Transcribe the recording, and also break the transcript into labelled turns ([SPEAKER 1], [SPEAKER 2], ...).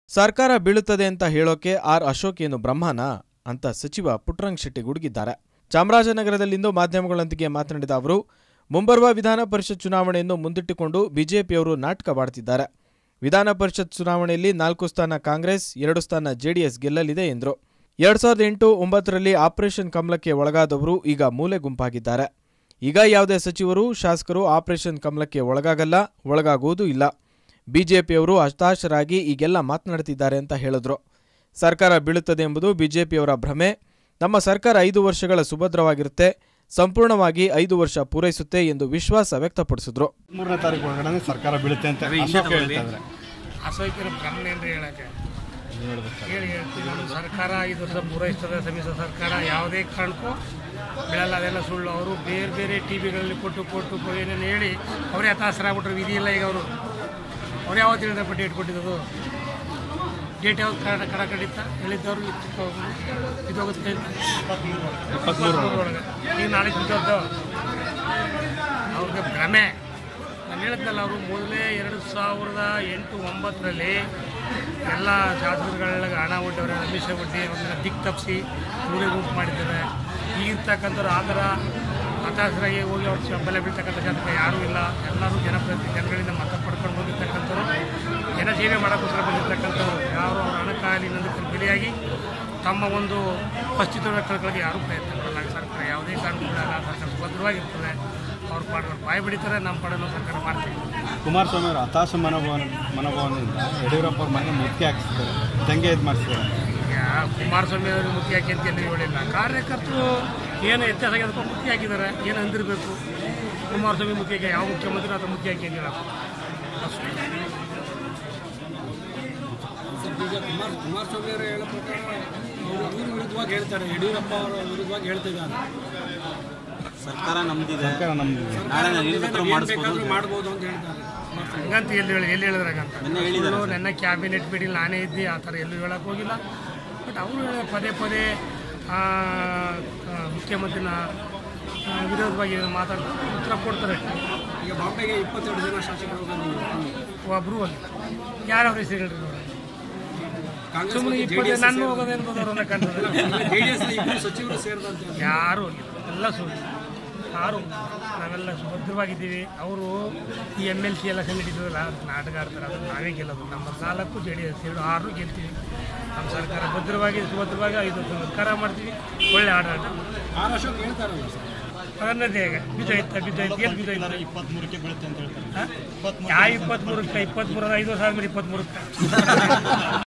[SPEAKER 1] ಸರ್ಕಾರ ಬೀಳುತ್ತದೆ ಅಂತ ಹೇಳೋಕೆ ಆರ್ ಅಶೋಕ್ ಏನು ಬ್ರಹ್ಮನ ಅಂತ ಸಚಿವ ಪುಟ್ಟರಂಗ್ ಶೆಟ್ಟಿ ಗುಡುಗಿದ್ದಾರೆ ಚಾಮರಾಜನಗರದಲ್ಲಿಂದು ಮಾಧ್ಯಮಗಳೊಂದಿಗೆ ಮಾತನಾಡಿದ ಅವರು ಮುಂಬರುವ ವಿಧಾನ ಪರಿಷತ್ ಚುನಾವಣೆಯನ್ನು ಮುಂದಿಟ್ಟುಕೊಂಡು ಬಿಜೆಪಿಯವರು ನಾಟಕವಾಡುತ್ತಿದ್ದಾರೆ ವಿಧಾನ ಪರಿಷತ್ ಚುನಾವಣೆಯಲ್ಲಿ ನಾಲ್ಕು ಸ್ಥಾನ ಕಾಂಗ್ರೆಸ್ ಎರಡು ಸ್ಥಾನ ಜೆಡಿಎಸ್ ಗೆಲ್ಲಲಿದೆ ಎಂದರು ಎರಡ್ ಸಾವಿರದ ಎಂಟು ಒಂಬತ್ತರಲ್ಲಿ ಆಪರೇಷನ್ ಕಮಲಕ್ಕೆ ಒಳಗಾದವರು ಈಗ ಮೂಲೆ ಗುಂಪಾಗಿದ್ದಾರೆ ಈಗ ಯಾವುದೇ ಸಚಿವರು ಶಾಸಕರು ಆಪರೇಷನ್ ಕಮಲಕ್ಕೆ ಒಳಗಾಗಲ್ಲ ಒಳಗಾಗುವುದೂ ಇಲ್ಲ ಬಿಜೆಪಿಯವರು ಹತಾಶರಾಗಿ ಈಗೆಲ್ಲ ಮಾತನಾಡ್ತಿದ್ದಾರೆ ಅಂತ ಹೇಳಿದ್ರು ಸರ್ಕಾರ ಬೀಳುತ್ತದೆ ಎಂಬುದು ಬಿಜೆಪಿಯವರ ಭ್ರಮೆ ನಮ್ಮ ಸರ್ಕಾರ ಐದು ವರ್ಷಗಳ ಸುಭದ್ರವಾಗಿರುತ್ತೆ ಸಂಪೂರ್ಣವಾಗಿ ಐದು ವರ್ಷ ಪೂರೈಸುತ್ತೆ ಎಂದು ವಿಶ್ವಾಸ ವ್ಯಕ್ತಪಡಿಸಿದ್ರು
[SPEAKER 2] ಮೂರನೇ ತಾರೀಕು ಒಳಗಡೆ ಸರ್ಕಾರ ಬೀಳುತ್ತೆ ಅಂತ ಅಶೋಕ್ ಹೇಳ್ತಾ ಇದ್ದಾರೆ
[SPEAKER 3] ಅಸೋಕಿನ ಬ್ರಹ್ಮಣೆ ಅಂತ ಹೇಳಕ್ಕೆ ಹೇಳಿ ಹೇಳ್ತೀನಿ ನಮ್ಮ ಸರ್ಕಾರ ಐದು ವರ್ಷ ಪೂರೈಸ್ತದೆ ಸಮ್ಮಿಶ್ರ ಸರ್ಕಾರ ಯಾವುದೇ ಕಾರಣಕ್ಕೂ ಬೀಳಲ್ಲ ಅದೆಲ್ಲ ಸುಳ್ಳು ಅವರು ಬೇರೆ ಬೇರೆ ಟಿ ವಿಗಳಲ್ಲಿ ಕೊಟ್ಟು ಕೊಟ್ಟು ಏನೇನು ಹೇಳಿ ಅವರೇ ಹತಾಶರಾಗ್ಬಿಟ್ರು ವಿಧಿ ಇಲ್ಲ ಈಗ ಅವರು ಅವ್ರು ಯಾವತ್ತು ಹೇಳಿದಪ್ಪ ಡೇಟ್ ಕೊಟ್ಟಿದ್ದು ಡೇಟ್ ಯಾವ್ದು ಕಡ ಕಡ ಕಡಿತ ಹೇಳಿದ್ದವರು ಇದೋಗುತ್ತೆ ಇಪ್ಪತ್ತ್ಮೂರೊಳಗೆ ಈಗ ನಾಳೆ ಬಿದ್ದದ್ದು ಅವ್ರಿಗೆ ಭ್ರಮೆ ನಾನು ಹೇಳಿದ್ನಲ್ಲ ಅವರು ಮೊದಲೇ ಎರಡು ಸಾವಿರದ ಎಂಟು ಒಂಬತ್ತರಲ್ಲಿ ಎಲ್ಲ ಶಾಸಕರುಗಳಿಗೆ ಹಣ ಒಡ್ಡವ್ರೆ ರಮೇಶ ಒಡ್ಡಿ ಅವ್ರನ್ನ ದಿಕ್ ತಪ್ಪಿಸಿ ಮೂಲೆ ಗುಂಪು ಮಾಡಿದ್ದಾರೆ ಈಗಿರ್ತಕ್ಕಂಥವ್ರು ಆ ಥರ ಹತಾಶರಾಗಿ ಹೋಗಿ ಅವ್ರ ಬೆಲೆ ಬೀಳ್ತಕ್ಕಂಥ ಶಾಸಕ ಯಾರೂ ಇಲ್ಲ ಎಲ್ಲರೂ ಜನಪ್ರತಿನಿಧಿ ಜನಗಳಿಂದ ಮತ ಪಡ್ಕೊಂಡು ಬಂದಿರ್ತಕ್ಕಂಥವ್ರು ಜನಸೇವೆ ಮಾಡೋಕ್ಕೋಸ್ಕರ ಬಂದಿರ್ತಕ್ಕಂಥವ್ರು ಯಾರು ಅವ್ರ ಹಣಕ್ಕಾಗಲಿ ಇನ್ನೊಂದಕ್ಕೆ ಬೆಲೆಯಾಗಿ ತಮ್ಮ ಒಂದು ಅಸ್ತಿತ್ವ ಕಳ್ಕೊಳ್ಳೋಕೆ ಯಾರೂ ಪ್ರಯತ್ನ ಮಾಡಲ್ಲ ಸರ್ಕಾರ ಯಾವುದೇ ಕಾರಣಕ್ಕೂ ಬಿಡಲ್ಲ ಸರ್ಕಾರ ಸುಭದ್ರವಾಗಿರ್ತದೆ ಅವ್ರ ಪಾಡು ಬಾಯಿ ಬಿಡಿತಾರೆ ನಮ್ಮ ಪಾಡನ್ನು ಸರ್ಕಾರ ಮಾಡ್ತೀವಿ
[SPEAKER 2] ಕುಮಾರಸ್ವಾಮಿ ಅವರು ಹತಾಶ ಮನೋಭಾವ ಮನೋಭಾವದಿಂದ ಯಡಿಯೂರಪ್ಪ ಅವ್ರ ಮನೆ ಮುತ್ತಿಗೆ ಹಾಕಿಸ್ತಾರೆ ದಂಗೆ ಇದು ಮಾಡಿಸ್ತಾರೆ
[SPEAKER 3] ಈಗ ಕುಮಾರಸ್ವಾಮಿ ಅವರು ಮುಖ್ಯ ಹಾಕಿ ಅಂತ ಎಲ್ಲೂ ಹೇಳಿಲ್ಲ ಕಾರ್ಯಕರ್ತರು ಏನು ವ್ಯತ್ಯಾಸ ಆಗಿದೆ ಮುಖ್ಯ ಹಾಕಿದ್ದಾರೆ ಏನು ಅಂದಿರಬೇಕು ಕುಮಾರಸ್ವಾಮಿ ಮುಖ್ಯ ಹಾಕಿ ಯಾವ ಮುಖ್ಯಮಂತ್ರಿ ಅಥವಾ ಮುಖ್ಯ ಹಾಕಿ ಅಂದಿಲ್ಲ ಅಷ್ಟು
[SPEAKER 4] ಈಗ ಕುಮಾರ್ ಕುಮಾರಸ್ವಾಮಿ ಅವರು ಹೇಳೋ ಪ್ರಕಾರ ಅವರು ಇವ್ರ ವಿರುದ್ಧವಾಗಿ ಹೇಳ್ತಾರೆ ಯಡಿಯೂರಪ್ಪ ಅವರ ವಿರುದ್ಧವಾಗಿ ಹೇಳ್ತಿದ್ದಾರೆ
[SPEAKER 5] ಸರ್ಕಾರ ನಮ್ದಿದೆ
[SPEAKER 2] ಸರ್ಕಾರ ನಮ್ದು
[SPEAKER 5] ನಾಳೆ ನಾನು ಏನ್ ಬೇಕಾದ್ರೂ
[SPEAKER 4] ಏನ್
[SPEAKER 5] ಮಾಡಿಸ್ಬೋದು
[SPEAKER 4] ಬೇಕಾದ್ರೂ ಮಾಡ್ಬೋದು ಅಂತ ಹೇಳ್ತಾರೆ
[SPEAKER 3] ಹಂಗಂತ ಎಲ್ಲಿ ಹೇಳಿ ಎಲ್ಲಿ ಹೇಳಿದ್ರಾಗಂತ
[SPEAKER 5] ನಿನ್ನೆ ಹೇಳಿದ್ದಾರೆ
[SPEAKER 3] ಸುಳ್ಳು, ನನ್ನ ಕ್ಯಾಬಿನೆಟ್ ಮೀಟಿಂಗ್ ನಾನೇ ಇದ್ದೆ ಆ ಥರ ಎಲ್ಲೂ ಹೇಳಕ್ಕೆ ಹೋಗಿಲ್ಲ ಬಟ್ ಅವರು ಹೇಳ ಪದೇ ಪದೇ ಆ, ಆ, ಮುಖ್ಯಮಂತ್ರಿನ ಆ, ವಿರೋಧವಾಗಿ ಏನೋ ಮಾತಾಡ್ತಾರೆ ಉತ್ತರ ಕೊಡ್ತಾರೆ
[SPEAKER 4] ಈಗ ಬಾಂಬೆಗೆ ಇಪ್ಪತ್ತೆರಡು ಜನ ಶಾಸಕರು ಬಂದಿದ್ದಾರೆ
[SPEAKER 3] ಒಬ್ರು ಹೋಗಿ ಯಾರವ್ರ ಹೆಸರು ಹೇಳ್ರಿ ನೋಡಿ
[SPEAKER 4] ಕಾಂಗ್ರೆಸ್
[SPEAKER 3] ಸುಮ್ಮನೆ
[SPEAKER 4] ಮತ್ತು
[SPEAKER 3] ಇಪ್ಪತ್ತು
[SPEAKER 4] JDS
[SPEAKER 3] ನನ್ನ ಹೋಗೋದೇನು ಬಂದವ್ರು ಅನ್ನೋ ಕಾಣ್ತದೆ
[SPEAKER 4] ಜೆಡಿಎಸ್ ಇಬ್ಬರು ಸಚಿವರು ಸೇರಿದಂತೆ
[SPEAKER 3] ಯಾರು ಹೋಗಿಲ್ಲ ಎಲ್ಲ ಸುಳ್ಳು ಯಾರು ಹೋಗಿಲ್ಲ. ನಾವೆಲ್ಲ ಸುಭದ್ರವಾಗಿದ್ದೀವಿ ಅವರು ಈ ಎಮ್ ಎಲ್ ಸಿ ಎಲ್ಲ ಸಂಘಟಿಸಿದ್ರಲ್ಲ ನಾಟಕ ಆಡ್ತಾರೆ ಅದು ನಾವೇ ಗೆಲ್ಲೋದು ನಮ್ಮ ನಾಲ್ಕು ಜೆ ಡಿ ಎಸ್ ಎರಡು ಆರು ಗೆಲ್ತೀವಿ ನಮ್ಮ ಸರ್ಕಾರ ಭದ್ರವಾಗಿ ಸುಭದ್ರವಾಗಿ ಐದು ವರ್ಷ ಸರ್ಕಾರ ಮಾಡ್ತೀವಿ ಒಳ್ಳೆ ಆಡಾಟ
[SPEAKER 4] ಆರ್ ಅಶೋಕ್ ಹೇಳ್ತಾರಲ್ಲ ಸರ್
[SPEAKER 3] ಅದನ್ನದೇ ಈಗ ಬಿದ್ದೋಯ್ತ ಬಿದ್ದೋಯ್ತು ಏನು ಬಿದ್ದೋಯ್ತು
[SPEAKER 2] ಇಪ್ಪತ್ತ್ಮೂರಕ್ಕೆ ಬೀಳುತ್ತೆ ಅಂತ ಹೇಳ್ತಾರೆ
[SPEAKER 3] ಯಾವ ಇಪ್ಪತ್ತ್ಮೂರಕ್ಕೆ ಇಪ್ಪತ್ತ್ಮೂರ ಐದು ವರ್ಷ ಆದ್ಮೇಲೆ ಇಪ್ಪತ್ತ್ಮೂರಕ್ಕೆ